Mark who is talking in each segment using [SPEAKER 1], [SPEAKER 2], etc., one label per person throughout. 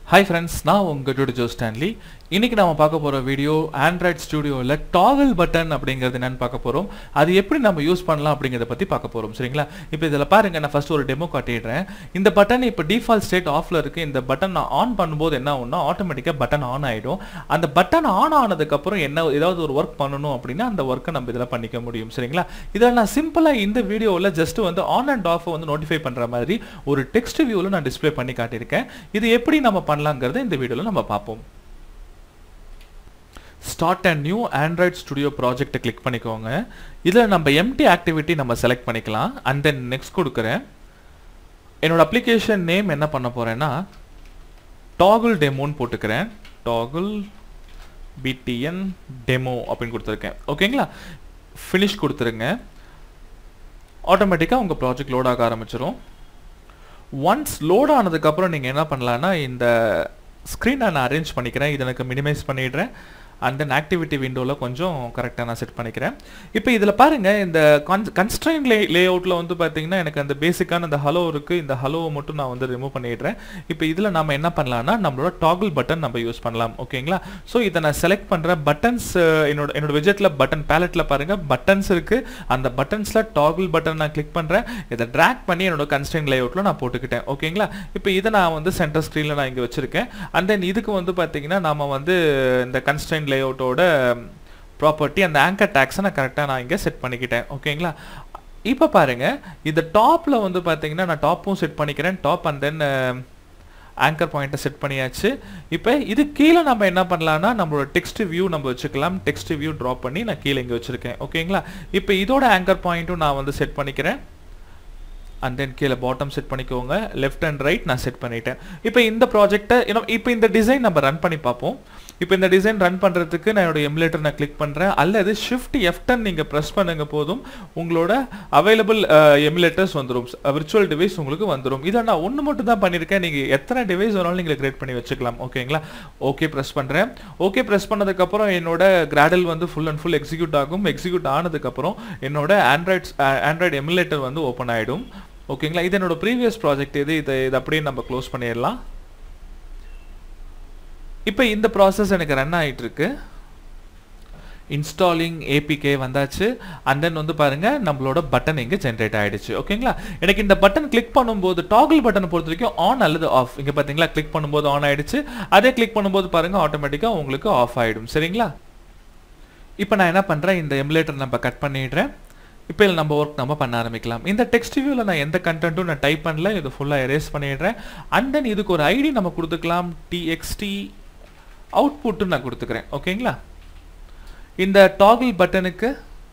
[SPEAKER 1] hi friends நான் உங்கள் dude Joe Stanley இன்னைக்கு நாம பார்க்க போகிற வீடியோ ஆண்ட்ராய்ட் ஸ்டுடியோவில் டாகல் பட்டன் அப்படிங்கிறது என்னன்னு பார்க்க போகிறோம் அது எப்படி நம்ம யூஸ் பண்ணலாம் அப்படிங்கிறத பற்றி பார்க்க போகிறோம் சரிங்களா இப்போ இதில் பாருங்க நான் ஃபர்ஸ்ட் ஒரு டெமோ காட்டிடுறேன் இந்த பட்டன் இப்போ டிஃபால்ட் ஸ்டேட் ஆஃப்ல இருக்கு இந்த பட்டன் நான் ஆன் பண்ணும்போது என்ன ஆகும்னா ஆட்டோமேட்டிக்காக பட்டன் ஆன் ஆகிடும் அந்த பட்டன் ஆன் ஆனதுக்கப்புறம் என்ன ஏதாவது ஒரு ஒர்க் பண்ணணும் அப்படின்னா அந்த ஒர்க்கை நம்ம இதில் பண்ணிக்க முடியும் சரிங்களா இதில் நான் சிம்பிளாக இந்த வீடியோவில் ஜஸ்ட் வந்து ஆன் அண்ட் ஆஃப் வந்து நோட்டிஃபை பண்ணுற மாதிரி ஒரு டெக்ஸ்ட் வியூவில் நான் டிஸ்ப்ளே பண்ணி காட்டியிருக்கேன் இது எப்படி நம்ம பண்ணலாங்கிறத இந்த வீடியோவில் நம்ம பார்ப்போம் start and new Android studio ப்ராஜெக்ட்டை கிளிக் பண்ணிக்கோங்க இதில் நம்ம எம்டி ஆக்டிவிட்டி நம்ம செலக்ட் பண்ணிக்கலாம் அண்ட் தென் நெக்ஸ்ட் கொடுக்குறேன் என்னோட அப்ளிகேஷன் நேம் என்ன பண்ண போகிறேன்னா டாகுல் டெமோன்னு போட்டுக்கிறேன் டாகுல் பிடிஎன் டெமோ அப்படின்னு கொடுத்துருக்கேன் ஓகேங்களா ஃபினிஷ் கொடுத்துருங்க ஆட்டோமேட்டிக்காக உங்கள் ப்ராஜெக்ட் லோட் ஆக ஆரம்பிச்சிடும் ஒன்ஸ் லோட் ஆனதுக்கப்புறம் நீங்கள் என்ன பண்ணலான்னா இந்த ஸ்க்ரீனை நான் அரேஞ்ச் பண்ணிக்கிறேன் இதை எனக்கு மினிமைஸ் பண்ணிடுறேன் அண்ட் தென் ஆக்டிவிட்டி விண்டோவில் கொஞ்சம் கரெக்டாக நான் செட் பண்ணிக்கிறேன் இப்போ இதில் பாருங்கள் இந்த கன் கன்ஸ்ட்ரைன் லே லே அவுட்டில் வந்து பார்த்தீங்கன்னா எனக்கு அந்த பேசிக்கான இந்த ஹலோ இருக்குது இந்த ஹலோவை மட்டும் நான் வந்து ரிமூவ் பண்ணிடுறேன் இப்போ இதில் நம்ம என்ன பண்ணலாம்னா நம்மளோட டாகுல் பட்டன் நம்ம யூஸ் பண்ணலாம் ஓகேங்களா ஸோ இதை நான் செலக்ட் பண்ணுறேன் பட்டன்ஸ் என்னோட என்னோட விஜெட்டில் பட்டன் பேலட்டில் பாருங்கள் பட்டன்ஸ் இருக்குது அந்த பட்டன்ஸில் டாகுல் பட்டன் நான் கிளிக் பண்ணுறேன் இதை ட்ராக் பண்ணி என்னோட கன்ஸ்ட்ரைன் லே அவுட்டில் நான் போட்டுக்கிட்டேன் ஓகேங்களா இப்போ இதை நான் வந்து சென்டர் ஸ்க்ரீனில் நான் இங்கே வச்சுருக்கேன் அண்ட் தென் இதுக்கு வந்து பார்த்தீங்கன்னா நாம வந்து இந்த கன்ஸ்ட்ரைன் லேஅவுட்டோட ப்ராப்பர்ட்டி அந்த ஆங்கர் டேக்ஸை நான் கரெக்டாக நான் இங்கே செட் பண்ணிக்கிட்டேன் ஓகேங்களா இப்போ பாருங்க இந்த டாப்பில் வந்து பார்த்தீங்கன்னா நான் டாப்பும் செட் பண்ணிக்கிறேன் டாப் அண்ட் தென் ஆங்கர் பாயிண்ட்டை செட் பண்ணியாச்சு இப்போ இது கீழே நம்ம என்ன பண்ணலாம்னா நம்மளோட டெக்ஸ்ட் வியூ நம்ம வச்சுக்கலாம் டெக்ஸ்ட் வியூ ட்ராப் பண்ணி நான் கீழே இங்கே வச்சுருக்கேன் ஓகேங்களா இப்போ இதோட ஆங்கர் பாயிண்ட்டும் நான் வந்து செட் பண்ணிக்கிறேன் அண்ட் தென் கீழே பாட்டம் செட் பண்ணிக்கோங்க லெஃப்ட் அண்ட் ரைட் நான் செட் பண்ணிட்டேன் இப்போ இந்த ப்ராஜெக்ட்டை இப்போ இந்த டிசைன் நம்ம ரன் பண்ணி பார்ப்போம் இப்போ இந்த டிசைன் ரன் பண்ணுறதுக்கு நான் என்னோட எமுலேட்டர் நான் கிளிக் பண்ணுறேன் அல்லது ஷிஃப்ட் எஃப்டன் நீங்கள் ப்ரெஸ் பண்ணுங்க போதும் உங்களோட அவைலபிள் எமுலேட்டர்ஸ் வந்துடும் விர்ச்சுவல் டிவைஸ் உங்களுக்கு வந்துடும் இதை நான் ஒன்று மட்டும் தான் பண்ணியிருக்கேன் நீங்கள் எத்தனை டிவைஸ் வேணாலும் நீங்கள் கிரியேட் பண்ணி வச்சுக்கலாம் ஓகேங்களா ஓகே ப்ரெஸ் பண்ணுறேன் ஓகே ப்ரெஸ் பண்ணதுக்கப்புறம் என்னோட கிராடல் வந்து ஃபுல் அண்ட் ஃபுல் எக்ஸிக்யூட் ஆகும் எக்ஸிக்யூட் ஆனதுக்கப்புறம் என்னோட ஆண்ட்ராய்ட்ஸ் ஆண்ட்ராய்டு எமுலேட்டர் வந்து ஓப்பன் ஆகிடும் ஓகேங்களா இது என்னோட ப்ரீவியஸ் ப்ராஜெக்ட் இது இதை இதை அப்படியே நம்ம க்ளோஸ் பண்ணிடலாம் இப்போ இந்த ப்ராசஸ் எனக்கு ரன் ஆகிட்டு இருக்கு இன்ஸ்டாலிங் ஏபிகே வந்தாச்சு அண்ட் தென் வந்து பாருங்க நம்மளோட பட்டன் இங்கே ஜென்ரேட் ஆயிடுச்சு ஓகேங்களா எனக்கு இந்த பட்டன் கிளிக் பண்ணும்போது டாகிள் பட்டனை பொறுத்த வரைக்கும் ஆன் அல்லது ஆஃப் இங்கே பார்த்தீங்களா கிளிக் பண்ணும்போது ஆன் ஆயிடுச்சு அதே கிளிக் பண்ணும்போது பாருங்க ஆட்டோமேட்டிக்காக உங்களுக்கு ஆஃப் ஆயிடும் சரிங்களா இப்போ நான் என்ன பண்ணுறேன் இந்த எமுலேட்டர் நம்ம கட் பண்ணிடுறேன் இப்போ இதில் நம்ம ஒர்க் நம்ம பண்ண ஆரம்பிக்கலாம் இந்த டெக்ஸ்ட் வியூவில் நான் எந்த கண்டென்ட்டும் நான் டைப் பண்ணல இது ஃபுல்லாக எரேஸ் பண்ணிடுறேன் அண்ட் தென் இதுக்கு ஒரு ஐடி நம்ம கொடுத்துக்கலாம் டிஎக்ஸ்டி அவுட்புட்டு நான் கொடுத்துக்கிறேன் ஓகேங்களா இந்த டாகிள் பட்டனுக்கு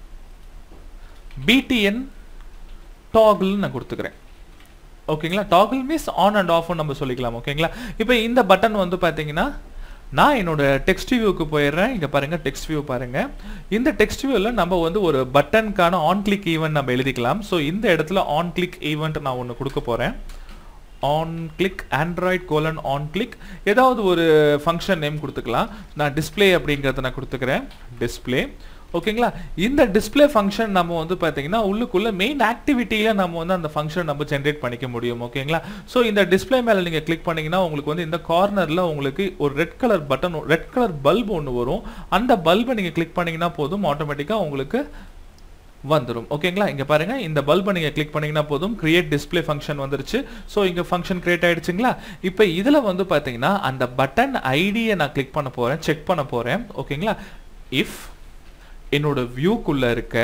[SPEAKER 1] பிடிஎன் டாகிள் நான் கொடுத்துக்கிறேன் ஓகேங்களா toggle means on and off நம்ம சொல்லிக்கலாம் ஓகேங்களா இப்போ இந்த பட்டன் வந்து பார்த்தீங்கன்னா நான் என்னோட டெக்ஸ்ட் வியூக்கு போயிடுறேன் இங்கே பாருங்க டெக்ஸ்ட் வியூ பாருங்க இந்த டெக்ஸ்ட் வியூவில் நம்ம வந்து ஒரு பட்டனுக்கான ஆன் கிளிக் ஈவெண்ட் நம்ம எழுதிக்கலாம் ஸோ இந்த இடத்துல ஆன் கிளிக் ஈவெண்ட் நான் ஒன்று கொடுக்க போகிறேன் on click Android colon on click ஏதாவது ஒரு ஃபங்க்ஷன் நேம் கொடுத்துக்கலாம் நான் டிஸ்பிளே அப்படிங்கிறத நான் கொடுத்துக்கிறேன் டிஸ்பிளே ஓகேங்களா இந்த டிஸ்பிளே ஃபங்க்ஷன் நம்ம வந்து பார்த்தீங்கன்னா உள்ளுக்குள்ள மெயின் ஆக்டிவிட்டியில் நம்ம வந்து அந்த ஃபங்க்ஷன் நம்ம ஜென்ரேட் பண்ணிக்க முடியும் ஓகேங்களா ஸோ இந்த டிஸ்பிளே மேலே நீங்கள் கிளிக் பண்ணீங்கன்னா உங்களுக்கு வந்து இந்த கார்னரில் உங்களுக்கு ஒரு red colour button red colour bulb ஒன்று வரும் அந்த பல்பை நீங்கள் கிளிக் பண்ணீங்கன்னா போதும் ஆட்டோமேட்டிக்காக உங்களுக்கு வந்துடும் ஓகேங்களா இங்கே பாருங்க இந்த பல்பை நீங்கள் கிளிக் பண்ணீங்கன்னா போதும் கிரியேட் டிஸ்பிளே ஃபங்க்ஷன் வந்துருச்சு ஸோ இங்கே ஃபங்க்ஷன் கிரியேட் ஆயிடுச்சுங்களா இப்போ இதில் வந்து பார்த்தீங்கன்னா அந்த பட்டன் ஐடியை நான் கிளிக் பண்ண போகிறேன் செக் பண்ண போகிறேன் ஓகேங்களா இஃப் என்னோட வியூக்குள்ளே இருக்க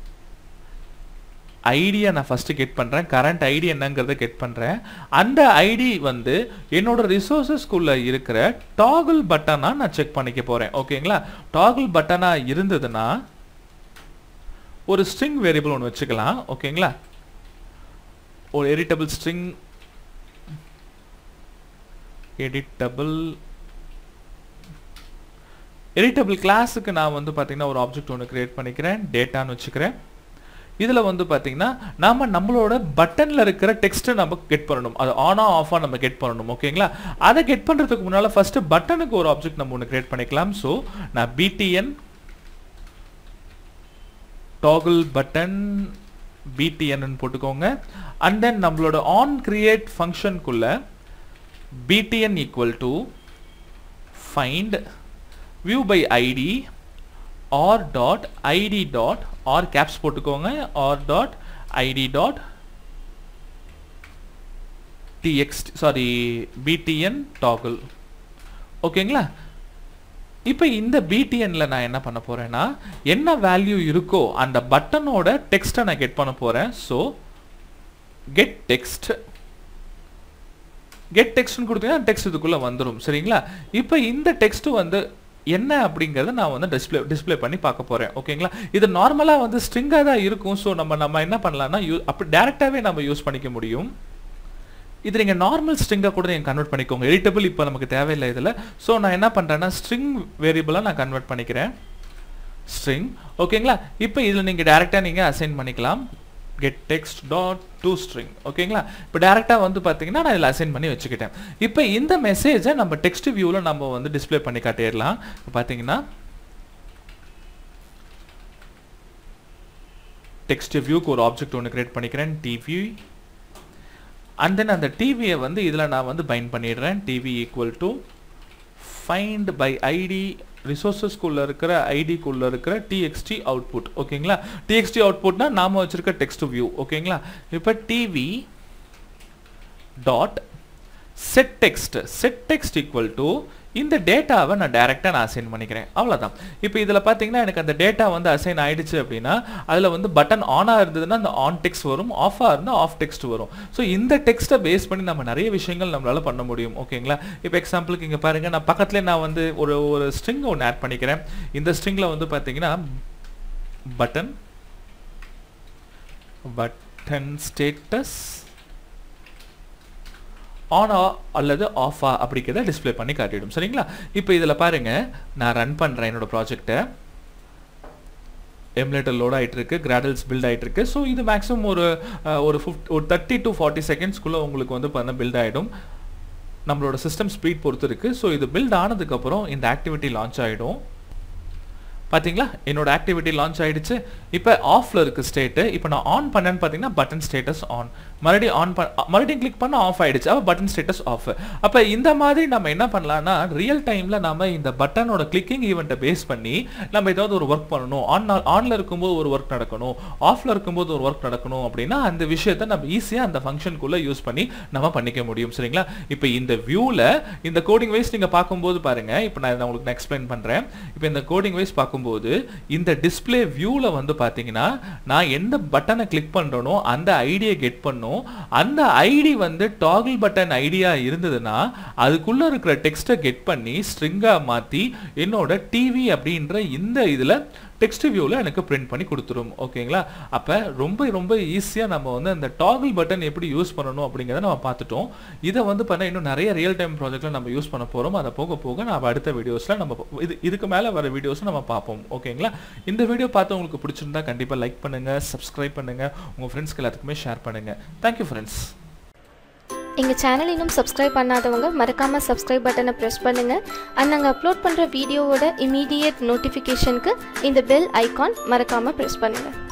[SPEAKER 1] ஐடியை நான் ஃபஸ்ட்டு கெட் பண்ணுறேன் கரண்ட் ஐடி என்னங்கிறத கெட் பண்ணுறேன் அந்த ஐடி வந்து என்னோட ரிசோர்ஸஸ்குள்ளே இருக்கிற டாகுல் பட்டனாக நான் செக் பண்ணிக்க போகிறேன் ஓகேங்களா டாகுல் பட்டனாக இருந்ததுன்னா ஒரு ஸ்ட்ரிங் வேரியபிள் ஒன்று வச்சுக்கலாம் ஓகேங்களா ஒரு எடிட்டபிள் ஸ்ட்ரிங் எடிட்டபிள் எடிட்டபிள் கிளாஸுக்கு நான் வந்து பார்த்தீங்கன்னா ஒரு ஆப்ஜெக்ட் ஒன்று கிரியேட் பண்ணிக்கிறேன் டேட்டான்னு வச்சுக்கிறேன் இதில் வந்து பார்த்தீங்கன்னா நாம நம்மளோட பட்டனில் இருக்கிற டெக்ஸ்ட்டை நம்ம கெட் பண்ணணும் அது ஆனா ஆஃபாக நம்ம கெட் பண்ணணும் ஓகேங்களா அதை கெட் பண்ணுறதுக்கு முன்னால் ஃபஸ்ட்டு பட்டனுக்கு ஒரு ஆப்ஜெக்ட் நம்ம ஒன்று கிரியேட் பண்ணிக்கலாம் ஸோ நான் பிடிஎன் டாகிள் பட்டன் பிடிஎன் போட்டுக்கோங்க அண்ட் தென் நம்மளோட ஆன் கிரியேட் ஃபங்க்ஷனுக்குள்ள btn equal to find view by id or dot id dot or caps போட்டுக்கோங்க or dot id dot txt sorry btn toggle ஓகேங்களா இப்போ இந்த பிடிஎன்ல நான் என்ன பண்ண போறேன்னா என்ன வேல்யூ இருக்கோ அந்த பட்டனோட டெக்ஸ்ட்டை நான் கெட் பண்ண போறேன் ஸோ கெட் டெக்ஸ்ட் கெட் டெக்ஸ்ட்னு கொடுத்தீங்கன்னா டெக்ஸ்ட் இதுக்குள்ள வந்துடும் சரிங்களா இப்போ இந்த டெக்ஸ்ட் வந்து என்ன அப்படிங்கறத நான் வந்து டிஸ்ப்ளே டிஸ்ப்ளே பண்ணி பார்க்க போறேன் ஓகேங்களா இது நார்மலா வந்து ஸ்ட்ரிங்காக தான் இருக்கும் ஸோ நம்ம நம்ம என்ன பண்ணலாம்னா யூ அப்படி டேரெக்டாகவே நம்ம யூஸ் பண்ணிக்க முடியும் இது நீங்கள் நார்மல் ஸ்ட்ரிங்காக கூட நீங்கள் கன்வெர்ட் பண்ணிக்கோங்க எடிட்டபிள் இப்போ நமக்கு தேவையில்லை இதில் ஸோ நான் என்ன பண்ணுறேன்னா ஸ்ட்ரிங் வேரியபிளாக நான் கன்வெர்ட் பண்ணிக்கிறேன் ஸ்ட்ரிங் ஓகேங்களா இப்போ இதில் நீங்கள் டேரெக்டாக நீங்கள் அசைன் பண்ணிக்கலாம் get text dot to string ஓகேங்களா இப்போ டேரெக்டாக வந்து பார்த்தீங்கன்னா நான் இதில் அசைன் பண்ணி வச்சுக்கிட்டேன் இப்போ இந்த மெசேஜை நம்ம டெக்ஸ்ட் வியூவில் நம்ம வந்து டிஸ்ப்ளே பண்ணி காட்டிடலாம் இப்போ பார்த்தீங்கன்னா டெக்ஸ்ட் வியூக்கு ஒரு ஆப்ஜெக்ட் ஒன்று கிரியேட் பண்ணிக்கிறேன் டிவி அண்ட் தென் அந்த டிவியை வந்து இதில் நான் வந்து பைண்ட் பண்ணிடுறேன் TV equal to find by ID ரிசோர்ஸஸ்குள்ளே இருக்கிற ஐடிக்குள்ளே இருக்கிற டிஎக்ஸ்டி அவுட்புட் ஓகேங்களா டிஎக்ஸ்டி அவுட்புட்னா நாம வச்சிருக்க டெக்ஸ்ட் வியூ ஓகேங்களா இப்போ TV dot set text set text equal to இந்த டேட்டாவை நான் டைரெக்டாக நான் அசைன் பண்ணிக்கிறேன் அவ்வளோதான் இப்போ இதில் பார்த்தீங்கன்னா எனக்கு அந்த டேட்டா வந்து அசைன் ஆயிடுச்சு அப்படின்னா அதில் வந்து பட்டன் ஆனாக இருந்ததுன்னா அந்த ஆன் டெக்ஸ்ட் வரும் ஆஃபாக இருந்தால் ஆஃப் டெக்ஸ்ட் வரும் ஸோ இந்த டெக்ஸ்ட்டை பேஸ் பண்ணி நம்ம நிறைய விஷயங்கள் நம்மளால பண்ண முடியும் ஓகேங்களா இப்போ எக்ஸாம்பிளுக்கு இங்கே பாருங்கள் நான் பக்கத்துலேயே நான் வந்து ஒரு ஒரு ஸ்ட்ரிங் ஒன்று ஆட் பண்ணிக்கிறேன் இந்த ஸ்ட்ரிங்கில் வந்து பார்த்தீங்கன்னா பட்டன் பட்டன் ஸ்டேட்டஸ் ஆனா அல்லது ஆஃபா அப்படிங்கிறத டிஸ்ப்ளே பண்ணி காட்டிடும் சரிங்களா இப்போ இதில் பாருங்க நான் ரன் பண்ணுறேன் என்னோட ப்ராஜெக்டை எமுலேட்டர் லோட் ஆகிட்டு இருக்கு கிராடல்ஸ் பில்ட் ஆகிட்டு இருக்கு ஸோ இது மேக்ஸிமம் ஒரு அஹ், ஒரு ஃபிஃப்ட் ஒரு தேர்ட்டி டு ஃபார்ட்டி செகண்ட்ஸ்க்குள்ளே உங்களுக்கு வந்து பண்ண பில்ட் ஆகிடும் நம்மளோட சிஸ்டம் ஸ்பீட் பொறுத்து இருக்கு ஸோ இது பில்ட் ஆனதுக்கப்புறம் இந்த ஆக்டிவிட்டி லான்ச் ஆகிடும் பாத்தீங்களா என்னோட ஆக்டிவிட்டி லான்ச் ஆயிடுச்சு இப்போ ஆஃப்ல இருக்கு ஸ்டேட்டு இப்போ நான் ஆன் பண்ணேன்னு பார்த்தீங்கன்னா பட்டன் ஸ்டேட்டஸ் ஆன் மறுபடியும் ஆன் பண்ண மறுபடியும் கிளிக் பண்ண ஆஃப் ஆயிடுச்சு அப்போ பட்டன் ஸ்டேட்டஸ் ஆஃப் அப்போ இந்த மாதிரி நம்ம என்ன பண்ணலாம்னா ரியல் டைம்ல நம்ம இந்த பட்டனோட கிளிக்கிங் ஈவெண்ட்டை பேஸ் பண்ணி நம்ம ஏதாவது ஒரு ஒர்க் பண்ணணும் ஆன் ஆன்ல இருக்கும்போது ஒரு ஒர்க் நடக்கணும் ஆஃப்ல இருக்கும்போது ஒரு ஒர்க் நடக்கணும் அப்படின்னா அந்த விஷயத்தை நம்ம ஈஸியாக அந்த ஃபங்க்ஷனுக்குள்ள யூஸ் பண்ணி நம்ம பண்ணிக்க முடியும் சரிங்களா இப்போ இந்த வியூவில் இந்த கோடிங் வைஸ் நீங்கள் பார்க்கும்போது பாருங்க இப்போ நான் இதை உங்களுக்கு எக்ஸ்பிளைன் பண்ணுறேன் இப்போ இந்த கோடிங் வைஸ் பார்க்கும்போது இந்த டிஸ்ப்ளே வியூவில் வந்து பார்த்தீங்கன்னா நான் எந்த பட்டனை கிளிக் பண்ணுறனோ அந்த ஐடியை கெட் பண்ணும் அந்த ஐடி வந்து டாகிள் பட்டன் ஐடியா இருந்ததுன்னா அதுக்குள்ள இருக்கிற டெக்ஸ்ட்டை கெட் பண்ணி ஸ்ட்ரிங்காக மாற்றி என்னோட டிவி அப்படின்ற இந்த இதில் டெக்ஸ்ட் வியூவில் எனக்கு பிரிண்ட் பண்ணி கொடுத்துரும் ஓகேங்களா அப்போ ரொம்ப ரொம்ப ஈஸியாக நம்ம வந்து அந்த டாகிள் பட்டன் எப்படி யூஸ் பண்ணணும் அப்படிங்கிறத நம்ம பார்த்துட்டோம் இதை வந்து பண்ண இன்னும் நிறைய ரியல் டைம் ப்ராஜெக்ட்டில் நம்ம யூஸ் பண்ண போகிறோம் அதை போக போக நம்ம அடுத்த வீடியோஸில் நம்ம ப- இது இதுக்கு மேலே வர வீடியோஸ் நம்ம பார்ப்போம் ஓகேங்களா இந்த வீடியோ பார்த்து உங்களுக்கு பிடிச்சிருந்தா கண்டிப்பாக லைக் பண்ணுங்கள் சப்ஸ்கிரைப் பண்ணுங்கள் உங்கள் ஃப்ரெண்ட்ஸ்க்கு எல்லாத்துக்குமே ஷேர் பண்ணுங்கள் தேங்க்யூ ஃப்ரெண்ட்ஸ்
[SPEAKER 2] எங்கள் சேனல் இன்னும் சப்ஸ்கிரைப் பண்ணாதவங்க மறக்காமல் சப்ஸ்கிரைப் பட்டனை ப்ரெஸ் பண்ணுங்கள் அண்ட் நாங்கள் அப்லோட் பண்ணுற வீடியோவோட இமீடியட் நோட்டிஃபிகேஷனுக்கு இந்த பெல் ஐகான் மறக்காமல் ப்ரெஸ் பண்ணுங்கள்